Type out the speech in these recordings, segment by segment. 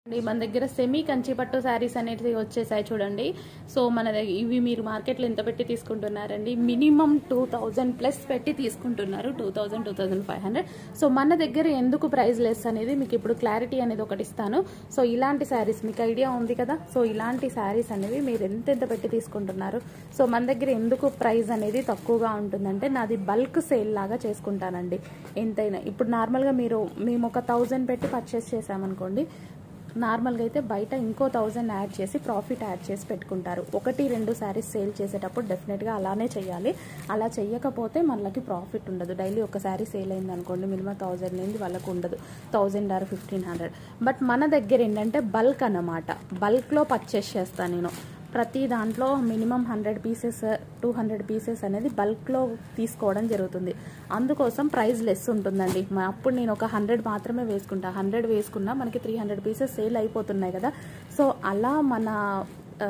అండి, మన దగ్గర సెమీ కంచి పట్టు శారీస్ అనేది వచ్చేసాయి చూడండి సో మన దగ్గర ఇవి మీరు మార్కెట్లో ఎంత పెట్టి తీసుకుంటున్నారండి మినిమం టూ థౌజండ్ ప్లస్ పెట్టి తీసుకుంటున్నారు two thousand two thousand five hundred so మన దగ్గర ఎందుకు ప్రైస్ లెస్ అనేది మీకు ఇప్పుడు క్లారిటీ అనేది ఒకటి ఇస్తాను సో ఇలాంటి శారీస్ మీకు ఐడియా ఉంది కదా సో ఇలాంటి శారీస్ అనేవి మీరు ఎంత ఎంత పెట్టి తీసుకుంటున్నారు సో మన దగ్గర ఎందుకు ప్రైస్ అనేది తక్కువగా ఉంటుందంటే నాది బల్క్ సేల్ లాగా చేసుకుంటానండి ఎంతైనా ఇప్పుడు నార్మల్గా మీరు మేము ఒక థౌజండ్ పెట్టి పర్చేస్ చేసామనుకోండి నార్మల్గా అయితే బయట ఇంకో థౌజండ్ యాడ్ చేసి ప్రాఫిట్ యాడ్ చేసి పెట్టుకుంటారు ఒకటి రెండు శారీస్ సేల్ చేసేటప్పుడు డెఫినెట్గా అలానే చేయాలి అలా చేయకపోతే మనకి ప్రాఫిట్ ఉండదు డైలీ ఒక శారీ సేల్ అయింది అనుకోండి మినిమం థౌజండ్ లేని వాళ్ళకు ఉండదు thousand or fifteen hundred but మన దగ్గర ఏంటంటే బల్క్ అన్నమాట బల్క్లో పర్చేస్ చేస్తాను నేను ప్రతి దాంట్లో minimum hundred pieces two hundred pieces అనేది బల్క్లో తీసుకోవడం జరుగుతుంది అందుకోసం ప్రైస్ లెస్ ఉంటుందండి మా అప్పుడు నేను ఒక హండ్రెడ్ మాత్రమే వేసుకుంటా హండ్రెడ్ వేసుకున్నా మనకి త్రీ హండ్రెడ్ పీసెస్ సేల్ అయిపోతున్నాయి కదా సో అలా మన ఆ,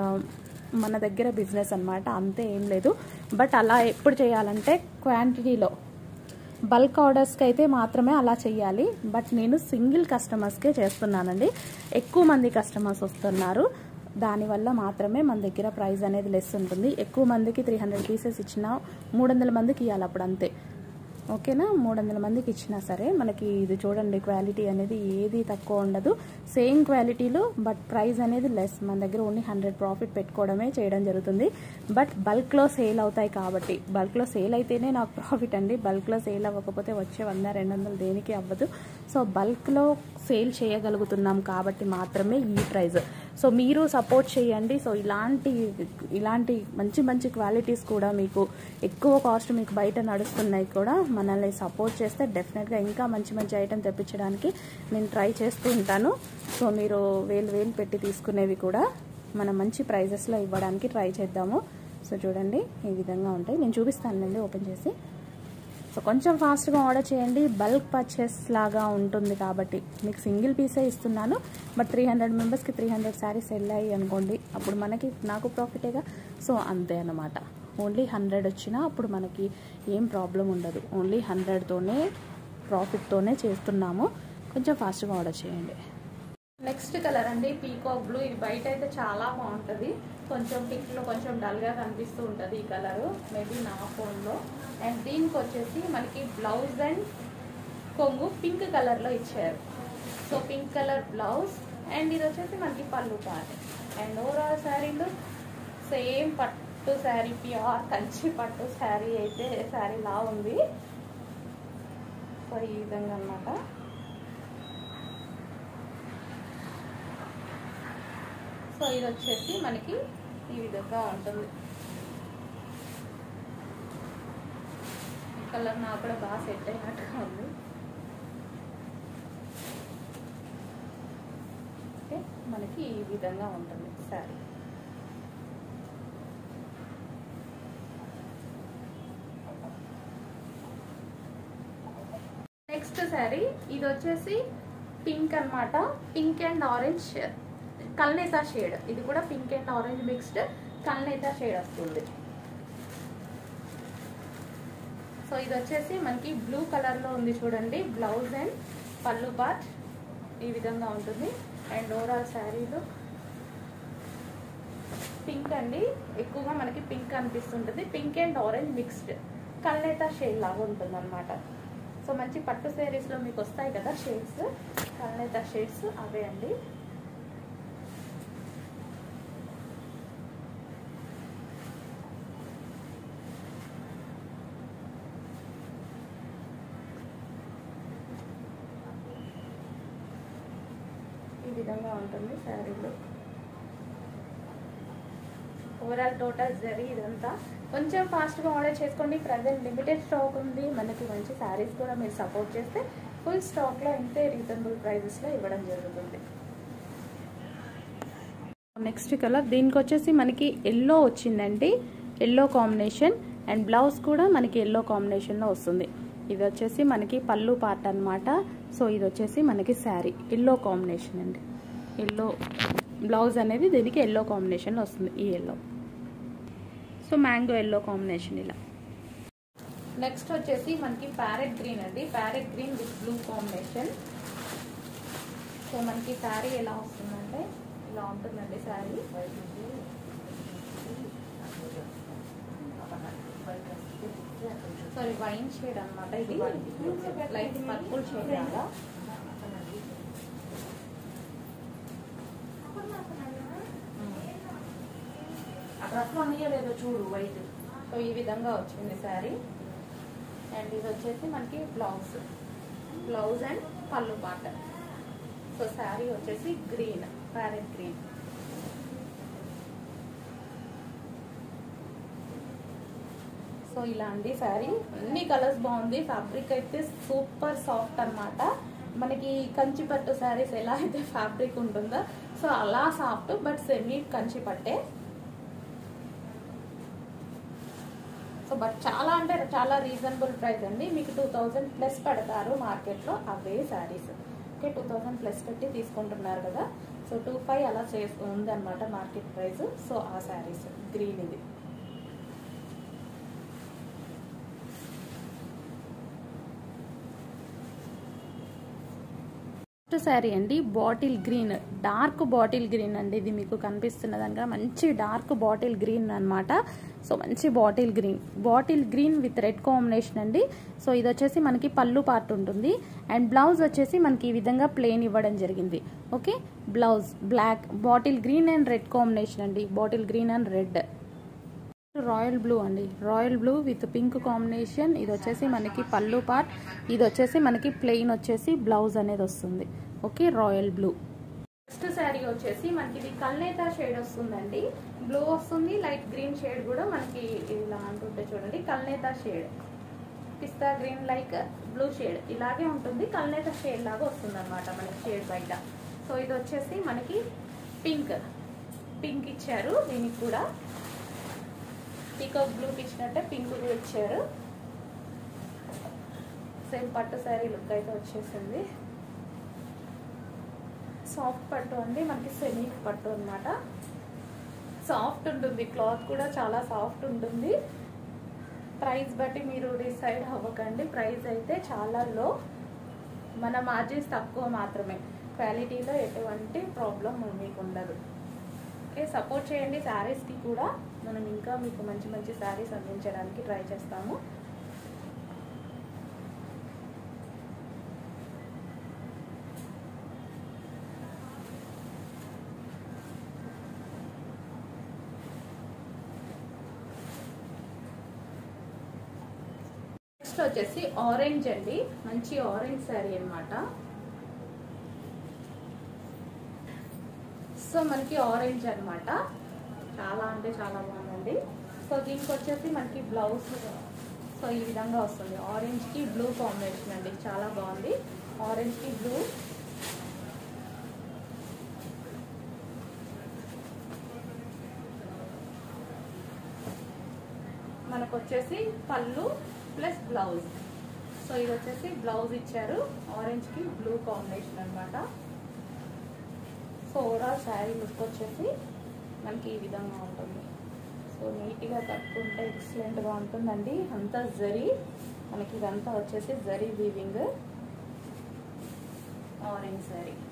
మన దగ్గర బిజినెస్ అన్నమాట అంతే ఏం లేదు బట్ అలా ఎప్పుడు చేయాలంటే క్వాంటిటీలో బల్క్ ఆర్డర్స్కి అయితే మాత్రమే అలా చేయాలి బట్ నేను సింగిల్ కస్టమర్స్కే చేస్తున్నానండి ఎక్కువ మంది కస్టమర్స్ వస్తున్నారు దానివల్ల మాత్రమే మన దగ్గర ప్రైస్ అనేది లెస్ ఉంటుంది ఎక్కువ మందికి త్రీ హండ్రెడ్ పీసెస్ ఇచ్చినా మూడు వందల మందికి ఇవ్వాలి అప్పుడు అంతే ఓకేనా మూడు వందల మందికి ఇచ్చినా సరే మనకి ఇది చూడండి క్వాలిటీ అనేది ఏది తక్కువ ఉండదు సేమ్ క్వాలిటీలో బట్ ప్రైస్ అనేది లెస్ మన దగ్గర ఓన్లీ హండ్రెడ్ ప్రాఫిట్ పెట్టుకోవడమే చేయడం జరుగుతుంది బట్ బల్క్లో సేల్ అవుతాయి కాబట్టి బల్క్లో సేల్ అయితేనే నాకు ప్రాఫిట్ అండి బల్క్లో సేల్ అవ్వకపోతే వచ్చే వంద రెండు వందలు దేనికి అవ్వదు సో బల్క్లో సేల్ చేయగలుగుతున్నాం కాబట్టి మాత్రమే ఈ ప్రైస్ సో మీరు సపోర్ట్ చేయండి సో ఇలాంటి ఇలాంటి మంచి మంచి క్వాలిటీస్ కూడా మీకు ఎక్కువ కాస్ట్ మీకు బయట నడుస్తున్నాయి కూడా మనల్ని సపోర్ట్ చేస్తే డెఫినెట్గా ఇంకా మంచి మంచి ఐటెం తెప్పించడానికి నేను ట్రై చేస్తూ ఉంటాను సో మీరు వేలు వేలు పెట్టి తీసుకునేవి కూడా మనం మంచి ప్రైజెస్లో ఇవ్వడానికి ట్రై చేద్దాము సో చూడండి ఈ విధంగా ఉంటాయి నేను చూపిస్తానండి ఓపెన్ చేసి సో కొంచెం ఫాస్ట్గా ఆర్డర్ చేయండి బల్క్ పర్చేస్ లాగా ఉంటుంది కాబట్టి మీకు సింగిల్ పీసే ఇస్తున్నాను బట్ త్రీ హండ్రెడ్ మెంబర్స్కి త్రీ హండ్రెడ్ శారీస్ వెళ్ళాయి అనుకోండి అప్పుడు మనకి నాకు ప్రాఫిటేగా సో అంతే అన్నమాట ఓన్లీ హండ్రెడ్ వచ్చినా అప్పుడు మనకి ఏం ప్రాబ్లం ఉండదు ఓన్లీ హండ్రెడ్తోనే ప్రాఫిట్తోనే చేస్తున్నాము కొంచెం ఫాస్ట్గా ఆర్డర్ చేయండి నెక్స్ట్ కలర్ అండి పీకాక్ బ్లూ ఇది బయట అయితే చాలా బాగుంటుంది కొంచెం పిక్లో కొంచెం డల్గా కనిపిస్తూ ఉంటుంది ఈ కలరు మేబీ నా ఫోన్లో అండ్ దీనికి వచ్చేసి మనకి బ్లౌజ్ అండ్ కొంగు పింక్ కలర్లో ఇచ్చారు so pink colour blouse and ఇది వచ్చేసి మనకి పళ్ళు పార్ట్ అండ్ ఓవరాల్ శారీలో సేమ్ పట్టు శారీ ప్యూర్ కంచి పట్టు శారీ అయితే శారీ లా ఉంది సో ఈ విధంగా అన్నమాట సో ఇది వచ్చేసి మనకి ఈ విధంగా ఉంటుంది ఈ కలర్ నాకు కూడా బాగా సెట్ అయినట్టుగా ఉంది ఓకే మనకి ఈ విధంగా ఉంటుంది శారీ నెక్స్ట్ శారీ ఇది వచ్చేసి పింక్ అన్నమాట పింక్ అండ్ ఆరెంజ్ కల్నేతా షేడ్ ఇది కూడా పింక్ అండ్ ఆరెంజ్ మిక్స్డ్ కల్నేతా షేడ్ వస్తుంది సో ఇది వచ్చేసి మనకి బ్లూ కలర్లో ఉంది చూడండి బ్లౌజ్ అండ్ పళ్ళు పార్ట్ ఈ విధంగా ఉంటుంది అండ్ ఓవరాల్ శారీలో పింక్ అండి ఎక్కువగా మనకి పింక్ అనిపిస్తుంటుంది పింక్ అండ్ ఆరెంజ్ మిక్స్డ్ కల్నేతా షేడ్ లాగా ఉంటుంది అనమాట సో మంచి పట్టు శారీస్లో మీకు వస్తాయి కదా షేడ్స్ కల్నేతా షేడ్స్ అవే అండి ఈ విధంగా ఉంటుంది శారీలో ఓవరాల్ టోటల్ జరీ ఇదంతా కొంచెం ఫాస్ట్గా ఆర్డర్ చేసుకోండి ప్రజెంట్ లిమిటెడ్ స్టాక్ ఉంది మనకి మంచి శారీస్ కూడా మీరు సపోర్ట్ చేస్తే ఫుల్ స్టాక్లో ఇంతే రీజనబుల్ ప్రైజెస్లో ఇవ్వడం జరుగుతుంది నెక్స్ట్ కలర్ దీనికి వచ్చేసి మనకి ఎల్లో వచ్చిందండి ఎల్లో కాంబినేషన్ అండ్ బ్లౌజ్ కూడా మనకి ఎల్లో కాంబినేషన్లో వస్తుంది ఇది వచ్చేసి మనకి పళ్ళు పార్ట్ అనమాట సో ఇది వచ్చేసి మనకి శారీ ఎల్లో కాంబినేషన్ అండి ఎల్లో బ్లౌజ్ అనేది దీనికి ఎల్లో కాంబినేషన్లో వస్తుంది ఈ yellow so mango yellow combination ఇలా నెక్స్ట్ వచ్చేసి మనకి ప్యారెట్ గ్రీన్ అండి parrot green with blue combination so మనకి శారీ ఎలా వస్తుందంటే ఇలా ఉంటుందండి శారీ సారీ వైన్ షేడ్ అన్నమాట ఇది లైట్ పర్పుల్ షేడ్ లాగా ఆ డ్రెస్ వండియలేదో చూడు వైట్ సో ఈ విధంగా వచ్చింది శారీ అండ్ ఇది వచ్చేసి మనకి బ్లౌజ్ బ్లౌజ్ అండ్ పళ్ళు పాట సో శారీ వచ్చేసి గ్రీన్ ప్యారెట్ గ్రీన్ సో ఇలా అండి శారీ అన్ని కలర్స్ బాగుంది ఫ్యాబ్రిక్ అయితే సూపర్ సాఫ్ట్ అన్నమాట మనకి కంచి పట్టు శారీస్ ఎలా అయితే ఫ్యాబ్రిక్ ఉంటుందో సో అలా సాఫ్ట్ బట్ సెమీ కంచి పట్టే సో బట్ చాలా అంటే చాలా రీజనబుల్ ప్రైస్ అండి మీకు టూ థౌజండ్ ప్లస్ పెడతారు మార్కెట్లో అవే saris okay two thousand plus పెట్టి తీసుకుంటున్నారు కదా సో టూ ఫైవ్ అలా చేసి ఉందన్నమాట మార్కెట్ ప్రైస్ సో ఆ శారీస్ గ్రీన్ ఇది ఫస్ట్ శారీ అండి bottle green dark bottle green అండి ఇది మీకు కనిపిస్తున్నదంగా మంచి డార్క్ బాటిల్ గ్రీన్ అన్నమాట సో మంచి bottle green bottle green with red combination అండి సో ఇది వచ్చేసి మనకి పళ్ళు పార్ట్ ఉంటుంది అండ్ బ్లౌజ్ వచ్చేసి మనకి ఈ విధంగా ప్లెయిన్ ఇవ్వడం జరిగింది okay blouse black bottle green and red combination అండి bottle green and red royal blue అండి royal blue with pink combination ఇది వచ్చేసి మనకి పళ్ళు పార్ట్ ఇది వచ్చేసి మనకి ప్లెయిన్ వచ్చేసి బ్లౌజ్ అనేది వస్తుంది okay royal blue next sari వచ్చేసి మనకి ఇది కల్నేత షేడ్ వస్తుందండి బ్లూ వస్తుంది లైట్ గ్రీన్ షేడ్ కూడా మనకి ఇలా అంటుంటే చూడండి కల్నేత షేడ్ పిస్తా గ్రీన్ లైక్ బ్లూ షేడ్ ఇలాగే ఉంటుంది కల్నేత షేడ్ లాగా వస్తుంది అనమాట మనకి షేడ్ బయట సో ఇది వచ్చేసి మనకి పింక్ పింక్ ఇచ్చారు దీనికి కూడా పీకాక్ బ్లూకి ఇచ్చినట్టే పింక్ కూడా ఇచ్చారు సేమ్ పట్టు శారీ లుక్ అయితే వచ్చేసింది సాఫ్ట్ పట్టు అండి మనకి సెమీ పట్టు అనమాట సాఫ్ట్ ఉంటుంది క్లాత్ కూడా చాలా సాఫ్ట్ ఉంటుంది ప్రైస్ బట్టి మీరు డిసైడ్ అవ్వకండి ప్రైస్ అయితే చాలా లో మన మార్జిన్స్ తక్కువ మాత్రమే క్వాలిటీలో ఎటువంటి ప్రాబ్లం మీకు ఉండదు ఓకే సపోర్ట్ చేయండి శారీస్కి కూడా మనం ఇంకా మీకు మంచి మంచి శారీస్ అందించడానికి ట్రై చేస్తాము నెక్స్ట్ వచ్చేసి ఆరెంజ్ అండి మంచి ఆరెంజ్ శారీ అన్నమాట సో మనకి ఆరెంజ్ అన్నమాట చాలా అంటే చాలా బాగుందండి సో దీనికి వచ్చేసి మనకి బ్లౌజ్ సో ఈ విధంగా వస్తుంది ఆరెంజ్కి బ్లూ కాంబినేషన్ అండి చాలా బాగుంది ఆరెంజ్కి బ్లూ మనకు వచ్చేసి పళ్ళు ప్లస్ బ్లౌజ్ సో ఇది వచ్చేసి బ్లౌజ్ ఇచ్చారు ఆరెంజ్కి బ్లూ కాంబినేషన్ అన్నమాట సో ఓవరాల్ శారీ లుక్ వచ్చేసి మనకి ఈ విధంగా ఉంటుంది సో నీట్గా కట్టుకుంటే ఎక్సలెంట్గా ఉంటుందండి అంతా జరీ మనకి ఇదంతా వచ్చేసి జరీ వీవింగ్ ఆరెంజ్ శారీ